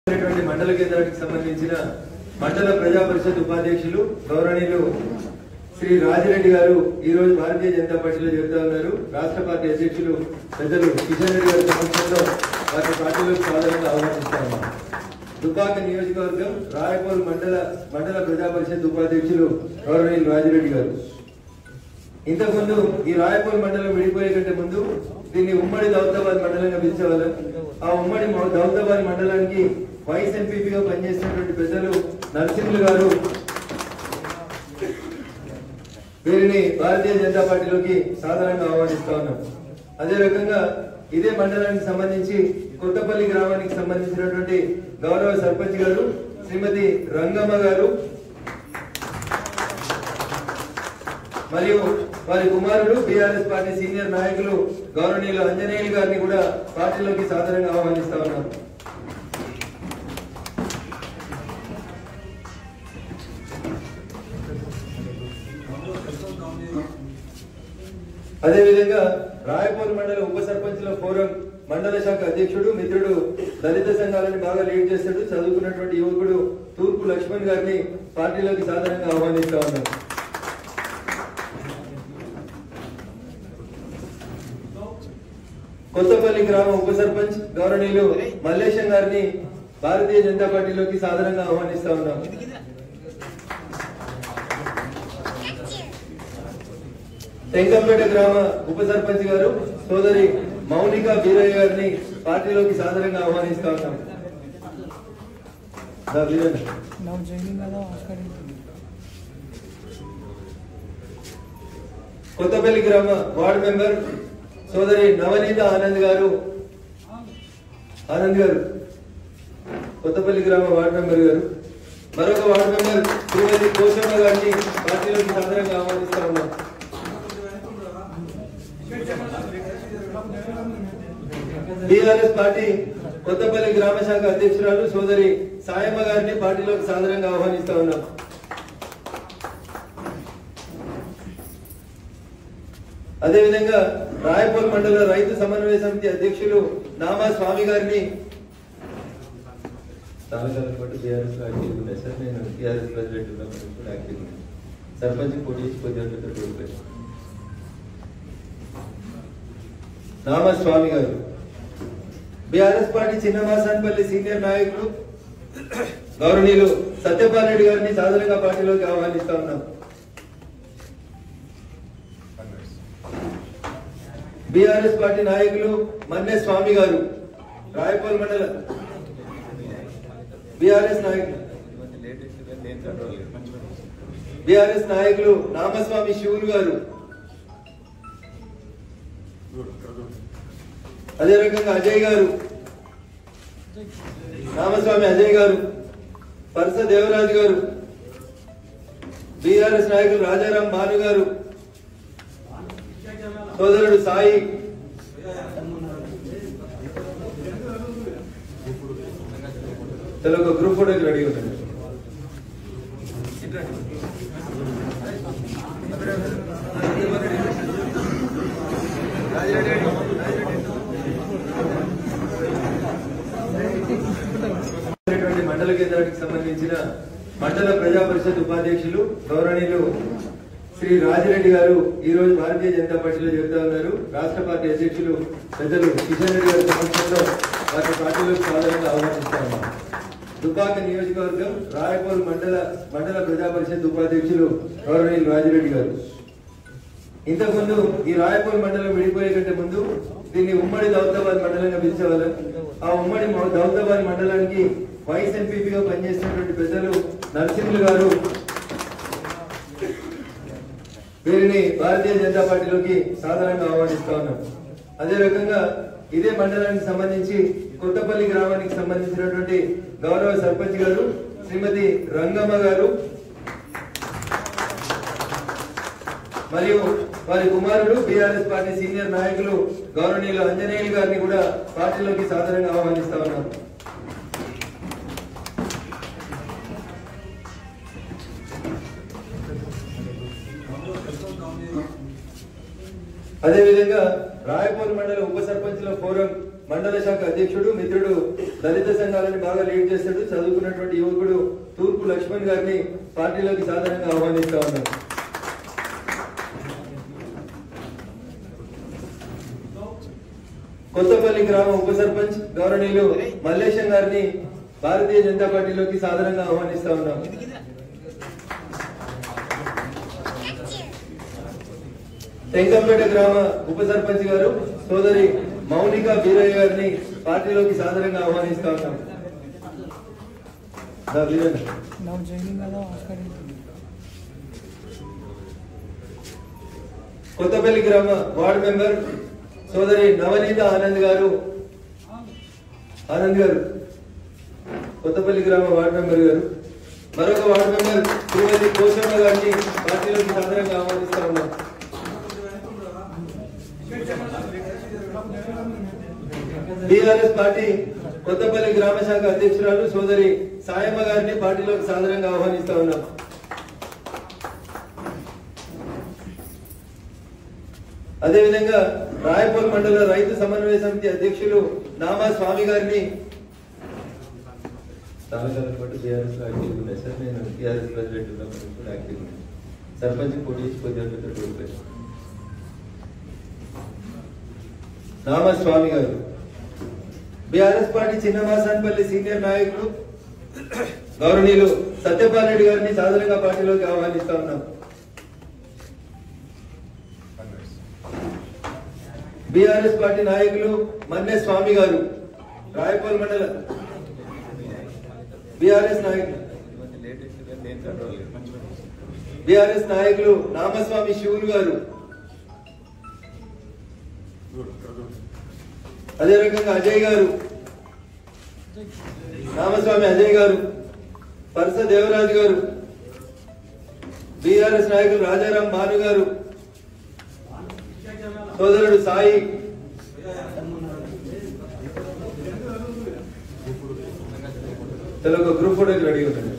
ఉన్నటువంటి మండల కేంద్రానికి సంబంధించిన మండల ప్రజా పరిషత్ ఉపాధ్యక్షులు గౌరవనీయులు శ్రీ రాజిరెడ్డి గారు ఈ రోజు భారతీయ జనతా పార్టీలో చెబుతా ఉన్నారు రాష్ట్ర పార్టీ అధ్యక్షులు పెద్దలు కిషన్ రెడ్డి గారి సమక్షంలో వారి పార్టీలోకి సాధారణంగా ఆహ్వానిస్తా ఉన్నాం దుబ్బాక నియోజకవర్గం రాయపూర్ మండల మండల ప్రజా పరిషత్ ఉపాధ్యక్షులు గౌరవనీయులు రాజిరెడ్డి గారు ఇంతకుముందు ఈ రాయపూర్ మండలం విడిపోయే కంటే ముందు దీన్ని ఉమ్మడి దౌలతాబాద్ మండలంగా పిలిచేవాళ్ళం ఆ ఉమ్మడి మొ- దౌలతాబాద్ మండలానికి వైస్ ఎంపీపీగా పనిచేసినటువంటి పెద్దలు నరసింహులు గారు వీరిని భారతీయ జనతా పార్టీలోకి సాధారణంగా ఆహ్వానిస్తా ఉన్నాం అదే రకంగా ఇదే మండలానికి సంబంధించి కొత్తపల్లి గ్రామానికి సంబంధించినటువంటి గౌరవ సర్పంచ్ గారు శ్రీమతి రంగమ్మ గారు మరియు వారి కుమారుడు బీఆర్ఎస్ పార్టీ సీనియర్ నాయకులు గౌరవనీయులు అంజనేయులు గారిని కూడా పార్టీలోకి సాధారణంగా ఆహ్వానిస్తా ఉన్నాం అదేవిధంగా రాయపూర్ మండల ఉప సర్పంచ్ల ఫోరం మండల శాఖ అధ్యక్షుడు మిత్రుడు దళిత సంఘాలను బాగా లీడ్ చేస్తాడు చదువుకున్నటువంటి యువకుడు తూర్పు లక్ష్మణ్ గారిని పార్టీలోకి సాధారణంగా ఆహ్వానిస్తా ఉన్నాం కొత్తపల్లి గ్రామ ఉప సర్పంచ్ గౌరవనీయులు మల్లేశం గారిని భారతీయ జనతా పార్టీలోకి సాధారణంగా ఆహ్వానిస్తా ఉన్నాం టెంకంపేట గ్రామ ఉప సర్పంచ్ గారు సోదరి మౌనిక వీరయ్య గారిని పార్టీలోకి సాధారణంగా ఆహ్వానిస్తా ఉన్నాం దా వీరయ్య. ನಾವು ಜೈನಿಂಗ್ ಅದ ಆ ಕಡೆ కొత్తపల్లి గ్రామ వార్డు మెంబర్ సోదరి నవనీత ఆనంద్ గారు ఆనంద్ గారు కొత్తపల్లి గ్రామ వార్డు మెంబర్ గారు మరొక వార్డు మెంబర్ శ్రీమతి కోశమ్మ గారిని పార్టీలోకి సాధారణంగా ఆహ్వానిస్తా ఉన్నాం టిఆర్ఎస్ పార్టీ కొత్తపల్లి గ్రామ శాఖ అధ్యక్షురాలు సోదరి సాయమ్మ గారిని పార్టీలోకి సాధారణంగా ఆహ్వానిస్తా ఉన్నాం అదేవిధంగా రాయపూర్ మండల రైతు సమన్వయ సమితి అధ్యక్షులు నామా స్వామి గారిని చాలా కాలం పాటు టీఆర్ఎస్ లో యాక్టివ్ ఉన్నాయి సార్ నేను టీఆర్ఎస్ ప్రెసిడెంట్ ఉన్నప్పుడు కూడా యాక్టివ్ ఉన్నాను సర్పంచ్ పోటీ చేసి కొద్దిగా ఓడిపోయాను నామా స్వామి గారు బీఆర్ఎస్ పార్టీ చిన్నమాసాన్పల్లి సీనియర్ నాయకులు గౌరవనీయులు సత్యపాల్ రెడ్డి గారిని సాధారణంగా పార్టీలోకి ఆహ్వానిస్తా ఉన్నాం బీఆర్ఎస్ పార్టీ నాయకులు మన్నె స్వామి గారు రాయపూర్ మండల బీఆర్ఎస్ నాయకులు బీఆర్ఎస్ నాయకులు నామస్వామి శివులు గారు అదే రకంగా అజయ్ గారు రామస్వామి అజయ్ గారు పరస దేవరాజు గారు బీఆర్ఎస్ నాయకులు రాజారాం భాను గారు సోదరుడు సాయి చలో ఒక గ్రూప్ ఫోటోకి రెడీ ఉంటుంది ఉన్నటువంటి మండల కేంద్రానికి సంబంధించిన మండల ప్రజా పరిషత్ ఉపాధ్యక్షులు గౌరవనీయులు శ్రీ రాజిరెడ్డి గారు ఈ రోజు భారతీయ జనతా పార్టీలో చెబుతా ఉన్నారు రాష్ట్ర పార్టీ అధ్యక్షులు పెద్దలు కిషన్ రెడ్డి గారి సమక్షంలో వారి పార్టీలోకి సాధారణంగా ఆహ్వానిస్తా ఉన్నాం దుబ్బాక నియోజకవర్గం రాయపూర్ మండల మండల ప్రజా పరిషత్ ఉపాధ్యక్షులు గౌరవనీయులు రాజిరెడ్డి గారు ఇంతకుముందు ఈ రాయపూర్ మండలం విడిపోయే కంటే ముందు దీన్ని ఉమ్మడి దౌలతాబాద్ మండలంగా పిలిచేవాళ్ళం ఆ ఉమ్మడి మొ- దౌలతాబాద్ మండలానికి వైస్ ఎంపీపీగా పనిచేసినటువంటి పెద్దలు నరసింహులు గారు వీరిని భారతీయ జనతా పార్టీలోకి సాధారణంగా ఆహ్వానిస్తా ఉన్నాం అదే రకంగా ఇదే మండలానికి సంబంధించి కొత్తపల్లి గ్రామానికి సంబంధించినటువంటి గౌరవ సర్పంచ్ గారు శ్రీమతి రంగమ్మ గారు మరియు వారి కుమారుడు బీఆర్ఎస్ పార్టీ సీనియర్ నాయకులు గౌరవనీయులు అంజనేయులు గారిని కూడా పార్టీలోకి సాధారణంగా ఆహ్వానిస్తా ఉన్నాం అదేవిధంగా రాయపూర్ మండల ఉప సర్పంచ్ల ఫోరం మండల శాఖ అధ్యక్షుడు మిత్రుడు దళిత సంఘాలను బాగా లీడ్ చేస్తాడు చదువుకున్నటువంటి యువకుడు తూర్పు లక్ష్మణ్ గారిని పార్టీలోకి సాధారణంగా ఆహ్వానిస్తా ఉన్నాం కొత్తపల్లి గ్రామ ఉప సర్పంచ్ గౌరవనీయులు మల్లేశం గారిని భారతీయ జనతా పార్టీలోకి సాధారణంగా ఆహ్వానిస్తా ఉన్నాం టెంకంపేట గ్రామ ఉప సర్పంచ్ గారు సోదరి మౌనిక బీరయ్య గారిని పార్టీలోకి సాధారణంగా ఆహ్వానిస్తా ఉన్నాం దా వీరన్న. ನಾವು ಜೈನಿಂಗ್ ಅದ ಆಸ್ಕರ್ కొత్తపల్లి గ్రామ వార్డు మెంబర్ సోదరి నవనీత ఆనంద్ గారు ఆనంద్ గారు కొత్తపల్లి గ్రామ వార్డు మెంబర్ గారు మరొక వార్డు మెంబర్ శ్రీమతి కోసమ్మ గారిని పార్టీలోకి సాధారణంగా ఆహ్వానిస్తా ఉన్నాం బీఆర్ఎస్ పార్టీ కొత్తపల్లి గ్రామ శాఖ అధ్యక్షురాలు సోదరి సాయమ్మ గారిని పార్టీలోకి సాధారణంగా ఆహ్వానిస్తా ఉన్నాం అదేవిధంగా రాయపూర్ మండల రైతు సమన్వయ సమితి అధ్యక్షులు నామా స్వామి గారిని చాలా కాలం పాటు బీఆర్ఎస్ లో యాక్టివ్ ఉన్నాయి సార్ నేను బీఆర్ఎస్ ప్రెసిడెంట్ ఉన్నప్పుడు కూడా యాక్టివ్ ఉన్నాను సర్పంచ్ పోటీ చేసి కొద్దిగా ఓడిపోయాను నామా స్వామి గారు బీఆర్ఎస్ పార్టీ చిన్నమాసాన్పల్లి సీనియర్ నాయకులు గౌరవనీయులు సత్యపాల్ రెడ్డి గారిని సాధారణంగా పార్టీలోకి ఆహ్వానిస్తా ఉన్నాం బీఆర్ఎస్ పార్టీ నాయకులు మన్నె స్వామి గారు రాయపూర్ మండల బీఆర్ఎస్ నాయకులు బీఆర్ఎస్ నాయకులు నామస్వామి శివులు గారు అదే రకంగా అజయ్ గారు రామస్వామి అజయ్ గారు పరస దేవరాజు గారు బీఆర్ఎస్ నాయకులు రాజారాం భాను గారు సోదరుడు సాయి చలో ఒక గ్రూప్ ఫోటోకి రెడీ ఉండండి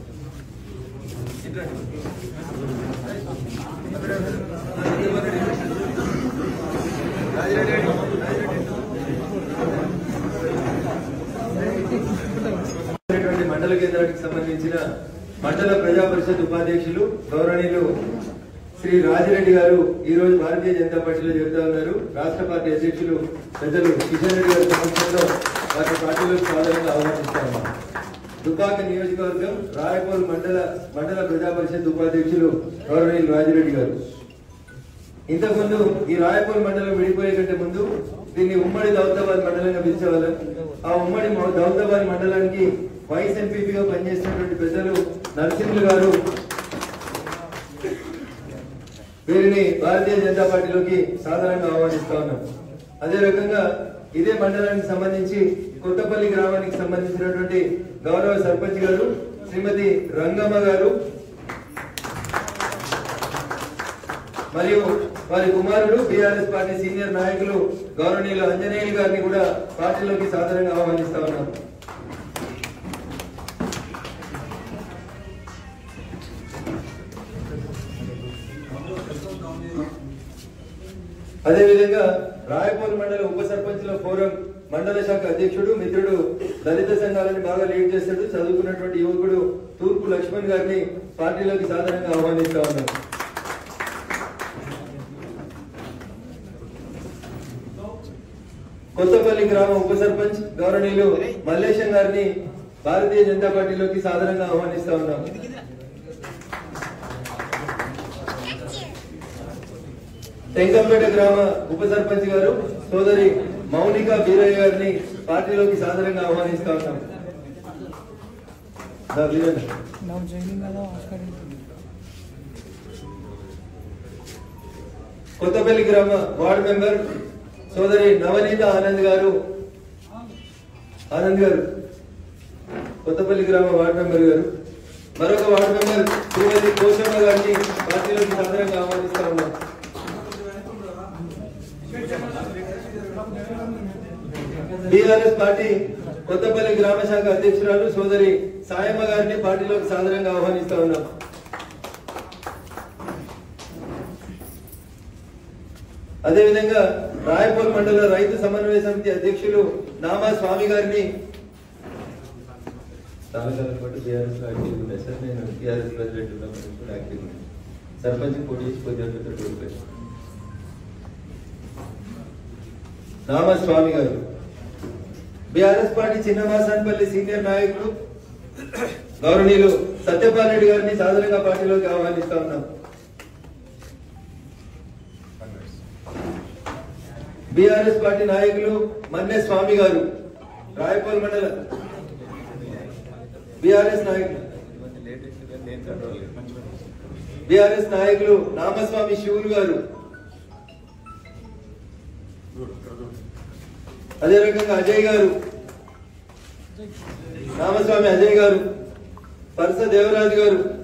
ఉన్నటువంటి మండల కేంద్రానికి సంబంధించిన మండల ప్రజా పరిషత్ ఉపాధ్యక్షులు గౌరవనీయులు శ్రీ రాజిరెడ్డి గారు ఈ రోజు భారతీయ జనతా పార్టీలో చెబుతా ఉన్నారు రాష్ట్ర పార్టీ అధ్యక్షులు పెద్దలు కిషన్ రెడ్డి గారి సమక్షంలో వారి పార్టీలోకి సాధారణంగా ఆహ్వానిస్తా ఉన్నారు దుబ్బాక నియోజకవర్గం రాయపూర్ మండల మండల ప్రజా పరిషత్ ఉపాధ్యక్షులు గౌరవనీయులు రాజిరెడ్డి గారు ఇంతకుముందు ఈ రాయపూర్ మండలం విడిపోయే కంటే ముందు దీన్ని ఉమ్మడి దౌలతాబాద్ మండలంగా పిలిచేవాళ్ళం ఆ ఉమ్మడి మౌ- దౌలతాబాద్ మండలానికి వైస్ ఎంపీపీగా పనిచేసినటువంటి పెద్దలు నరసింహులు గారు వీరిని భారతీయ జనతా పార్టీలోకి సాధారణంగా ఆహ్వానిస్తా ఉన్నాం అదే రకంగా ఇదే మండలానికి సంబంధించి కొత్తపల్లి గ్రామానికి సంబంధించినటువంటి గౌరవ సర్పంచ్ గారు శ్రీమతి రంగమ్మ గారు మరియు వారి కుమారుడు బీఆర్ఎస్ పార్టీ సీనియర్ నాయకులు గౌరవనీయులు అంజనేయులు గారిని కూడా పార్టీలోకి సాధారణంగా ఆహ్వానిస్తా ఉన్నాం అదేవిధంగా రాయపూర్ మండల ఉప సర్పంచుల ఫోరం మండల శాఖ అధ్యక్షుడు మిత్రుడు దళిత సంఘాలను బాగా లీడ్ చేస్తాడు చదువుకున్నటువంటి యువకుడు తూర్పు లక్ష్మణ్ గారిని పార్టీలోకి సాధారణంగా ఆహ్వానిస్తా ఉన్నాం కొత్తపల్లి గ్రామ ఉప సర్పంచ్ గౌరవనీయులు మల్లేశం గారిని భారతీయ జనతా పార్టీలోకి సాధారణంగా ఆహ్వానిస్తా ఉన్నాం టెంకంపేట గ్రామ ఉప సర్పంచ్ గారు సోదరి మౌనిక బీరయ్య గారిని పార్టీలోకి సాధారణంగా ఆహ్వానిస్తా ఉన్నాం దా వీరన్న. ನಾವು ಜೈನಿಂಗ್ ಅದ ಆಸ್ಕರ್ కొత్తపల్లి గ్రామ వార్డు మెంబర్ సోదరి నవనీత ఆనంద్ గారు ఆనంద్ గారు కొత్తపల్లి గ్రామ వార్డు మెంబర్ గారు మరొక వార్డు మెంబర్ శ్రీమతి కోసమ్మ గారిని పార్టీలోకి సాధారణంగా ఆహ్వానిస్తా ఉన్నాం బీఆర్ఎస్ పార్టీ కొత్తపల్లి గ్రామ శాఖ అధ్యక్షురాలు సోదరి సాయమ్మ గారిని పార్టీలోకి సాధారణంగా ఆహ్వానిస్తా ఉన్నాం అదేవిధంగా రాయపూర్ మండల రైతు సమన్వయ సమితి అధ్యక్షులు నామా స్వామి గారిని చాలా కాలం పాటు బీఆర్ఎస్ లో యాక్టివ్ ఉన్నాయి సార్ నేను టీఆర్ఎస్ ప్రెసిడెంట్ ఉన్నప్పుడు కూడా యాక్టివ్ ఉన్నాను సర్పంచ్ పోటీ చేసి కొద్దిగా ఓడిపోయాను నామా స్వామి గారు బీఆర్ఎస్ పార్టీ చిన్నమాసాన్పల్లి సీనియర్ నాయకులు గౌరవనీయులు సత్యపాల్ రెడ్డి గారిని సాధారణంగా పార్టీలోకి ఆహ్వానిస్తా ఉన్నాం బీఆర్ఎస్ పార్టీ నాయకులు మన్నె స్వామి గారు రాయపూర్ మండల బీఆర్ఎస్ నాయకులు బీఆర్ఎస్ నాయకులు నామస్వామి శివులు గారు అదే రకంగా అజయ్ గారు రామస్వామి అజయ్ గారు పరస దేవరాజు గారు